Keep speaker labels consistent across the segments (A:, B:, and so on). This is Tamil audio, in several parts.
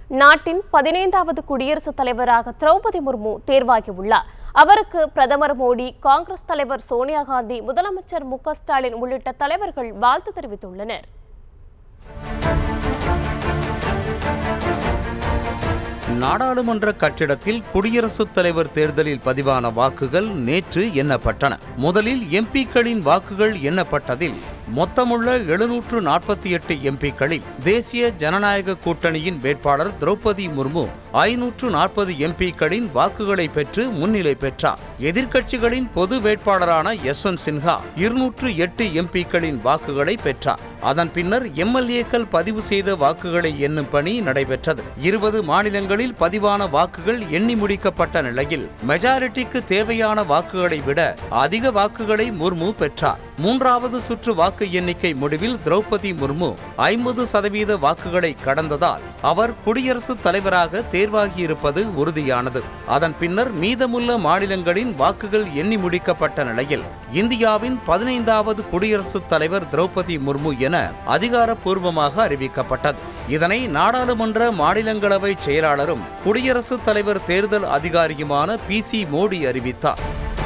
A: நாட்டின் பதினைந்தாவது குடியரசுத் தலைவராக திரௌபதி முர்மு தேர்வாகியுள்ளார் அவருக்கு பிரதமர் மோடி காங்கிரஸ் தலைவர் சோனியா காந்தி முதலமைச்சர் மு க ஸ்டாலின் உள்ளிட்ட தலைவர்கள் வாழ்த்து தெரிவித்துள்ளனர்
B: நாடாளுமன்ற கட்டிடத்தில் குடியரசுத் தலைவர் தேர்தலில் பதிவான வாக்குகள் நேற்று எண்ணப்பட்டன முதலில் எம்பிக்களின் வாக்குகள் எண்ணப்பட்டதில் மொத்தமுள்ள எழுநூற்று நாற்பத்தி எட்டு எம்பிக்களில் தேசிய ஜனநாயக கூட்டணியின் வேட்பாளர் திரௌபதி முர்மு ஐநூற்று நாற்பது எம்பிக்களின் வாக்குகளை பெற்று முன்னிலை பெற்றார் எதிர்க்கட்சிகளின் பொது வேட்பாளரான யஸ்வந்த் சின்ஹா இருநூற்று எட்டு எம்பிக்களின் வாக்குகளை பெற்றார் அதன் பின்னர் எம்எல்ஏக்கள் பதிவு செய்த வாக்குகளை எண்ணும் பணி நடைபெற்றது இருபது மாநிலங்களில் பதிவான வாக்குகள் எண்ணி முடிக்கப்பட்ட நிலையில் மெஜாரிட்டிக்கு தேவையான வாக்குகளை விட அதிக வாக்குகளை முர்மு பெற்றார் மூன்றாவது சுற்று வாக்கு எண்ணிக்கை முடிவில் திரௌபதி முர்மு ஐம்பது சதவீத வாக்குகளை கடந்ததால் அவர் குடியரசுத் தலைவராக தேர்வாகியிருப்பது உறுதியானது அதன் பின்னர் மீதமுள்ள மாநிலங்களின் வாக்குகள் எண்ணி முடிக்கப்பட்ட நிலையில் இந்தியாவின் பதினைந்தாவது குடியரசுத் தலைவர் திரௌபதி முர்மு என அதிகாரப்பூர்வமாக அறிவிக்கப்பட்டது இதனை நாடாளுமன்ற மாநிலங்களவை செயலாளரும் குடியரசுத் தலைவர் தேர்தல் அதிகாரியுமான பி சி மோடி அறிவித்தார்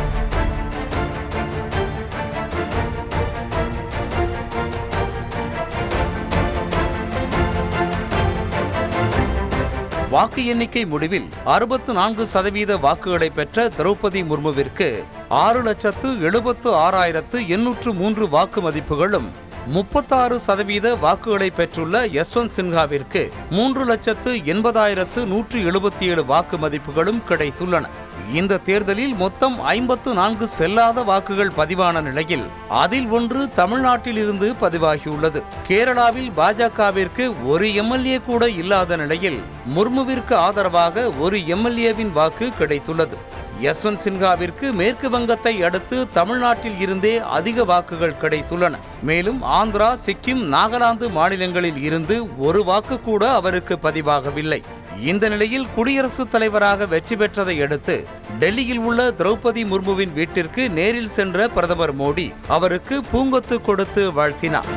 B: வாக்கு எண்ணிக்கை முடிவில் அறுபத்து நான்கு சதவீத வாக்குகளை பெற்ற திரௌபதி முர்முவிற்கு ஆறு லட்சத்து எழுபத்து ஆறாயிரத்து எண்ணூற்று மூன்று வாக்கு மதிப்புகளும் முப்பத்தாறு சதவீத வாக்குகளை பெற்றுள்ள யஸ்வந்த் சின்ஹாவிற்கு மூன்று லட்சத்து எண்பதாயிரத்து நூற்று எழுபத்தி ஏழு வாக்கு மதிப்புகளும் கிடைத்துள்ளன இந்த தேர்தலில் மொத்தம் ஐம்பத்து நான்கு செல்லாத வாக்குகள் பதிவான நிலையில் அதில் ஒன்று தமிழ்நாட்டில் இருந்து பதிவாகியுள்ளது கேரளாவில் பாஜகவிற்கு ஒரு எம்எல்ஏ கூட இல்லாத நிலையில் முர்முவிற்கு ஆதரவாக ஒரு எம்எல்ஏவின் வாக்கு கிடைத்துள்ளது யஸ்வந்த் சின்ஹாவிற்கு மேற்கு வங்கத்தை அடுத்து தமிழ்நாட்டில் இருந்தே அதிக வாக்குகள் கிடைத்துள்ளன மேலும் ஆந்திரா சிக்கிம் நாகாலாந்து மாநிலங்களில் இருந்து ஒரு வாக்கு கூட அவருக்கு பதிவாகவில்லை இந்த நிலையில் குடியரசுத் தலைவராக வெற்றி பெற்றதை அடுத்து டெல்லியில் உள்ள திரௌபதி முர்முவின் வீட்டிற்கு நேரில் சென்ற பிரதமர் மோடி அவருக்கு பூங்கொத்து கொடுத்து வாழ்த்தினார்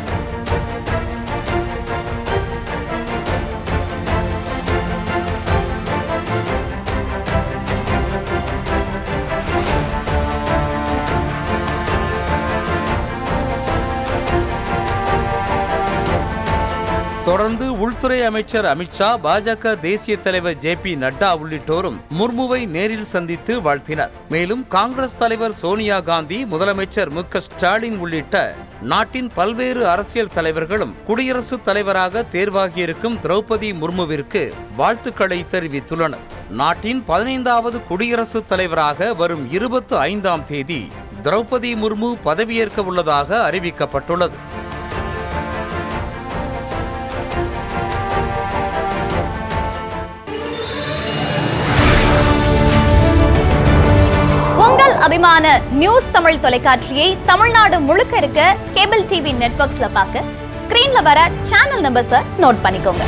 B: தொடர்ந்து உள்துறை அமைச்சர் அமித்ஷா பாஜக தேசிய தலைவர் ஜே பி நட்டா உள்ளிட்டோரும் முர்முவை நேரில் சந்தித்து வாழ்த்தினர் மேலும் காங்கிரஸ் தலைவர் சோனியா காந்தி முதலமைச்சர் மு க ஸ்டாலின் உள்ளிட்ட நாட்டின் பல்வேறு அரசியல் தலைவர்களும் குடியரசுத் தலைவராக தேர்வாகியிருக்கும் திரௌபதி முர்முவிற்கு வாழ்த்துக்களை தெரிவித்துள்ளனர் நாட்டின் பதினைந்தாவது குடியரசுத் தலைவராக வரும் இருபத்தி ஐந்தாம் தேதி திரௌபதி முர்மு பதவியேற்க உள்ளதாக அறிவிக்கப்பட்டுள்ளது
C: உங்கள் அபிமான நியூஸ் தமிழ் தொலைக்காட்சியை தமிழ்நாடு முழுக்க இருக்க கேபிள் டிவி நெட்வொர்க்ஸ்ல பார்க்க ஸ்கிரீன்ல வர சேனல் நம்பர்ஸை நோட் பண்ணிக்கோங்க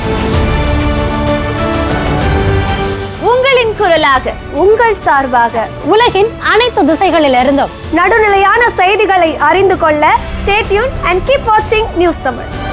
C: உங்களின் குரலாக
D: உங்கள் சார்பாக
E: உலகின் அனைத்து திசைகளிலிருந்தும்
D: நடுநிலையான செய்திகளை அறிந்து கொள்ள ஸ்டேட்யூன் அண்ட் கீப் வாட்சிங் நியூஸ் தமிழ்